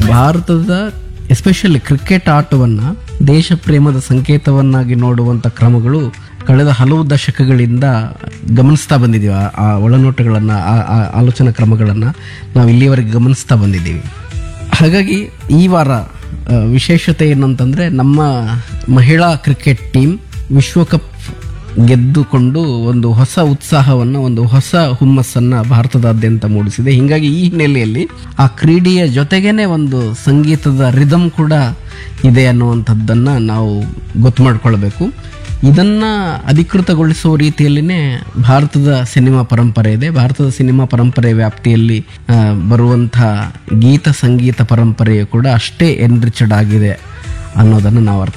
ಭಾರತದ especially cricket ಆಟವನ್ನು ದೇಶ ಪ್ರೇಮದ ಸಂಕೇತವನ್ನಾಗಿ ನೋಡುವಂಥ ಕ್ರಮಗಳು ಕಳೆದ ಹಲವು ದಶಕಗಳಿಂದ ಗಮನಿಸ್ತಾ ಬಂದಿದ್ದೀವಿ ಆ- ಆ ಒಳನೋಟಗಳನ್ನು ಆ ಆಲೋಚನಾ ಕ್ರಮಗಳನ್ನು ನಾವು ಇಲ್ಲಿಯವರೆಗೆ ಗಮನಿಸ್ತಾ ಬಂದಿದ್ದೀವಿ ಹಾಗಾಗಿ ಈ ವಾರ ಆ, ವಿಶೇಷತೆ ಏನಂತಂದರೆ ನಮ್ಮ ಮಹಿಳಾ ಕ್ರಿಕೆಟ್ ಟೀಮ್ ವಿಶ್ವಕಪ್ ಗೆದ್ದುಕೊಂಡು ಒಂದು ಹೊಸ ಉತ್ಸಾಹವನ್ನು ಒಂದು ಹೊಸ ಹುಮ್ಮಸ್ಸನ್ನು ಭಾರತದಾದ್ಯಂತ ಮೂಡಿಸಿದೆ ಹೀಗಾಗಿ ಈ ಹಿನ್ನೆಲೆಯಲ್ಲಿ ಆ ಕ್ರೀಡೆಯ ಜೊತೆಗೇನೆ ಒಂದು ಸಂಗೀತದ ರಿದಮ್ ಕೂಡ ಇದೆ ಅನ್ನುವಂಥದ್ದನ್ನು ನಾವು ಗೊತ್ತು ಮಾಡ್ಕೊಳ್ಬೇಕು ಇದನ್ನ ಅಧಿಕೃತಗೊಳಿಸುವ ರೀತಿಯಲ್ಲಿನೇ ಭಾರತದ ಸಿನಿಮಾ ಪರಂಪರೆ ಇದೆ ಭಾರತದ ಸಿನಿಮಾ ಪರಂಪರೆ ವ್ಯಾಪ್ತಿಯಲ್ಲಿ ಆ, ಬರುವಂಥ ಗೀತ ಸಂಗೀತ ಪರಂಪರೆಯು ಕೂಡ ಅಷ್ಟೇ ಎನ್ರಿಚಡ್ ಆಗಿದೆ ಅನ್ನೋದನ್ನು ನಾವು ಅರ್ಥ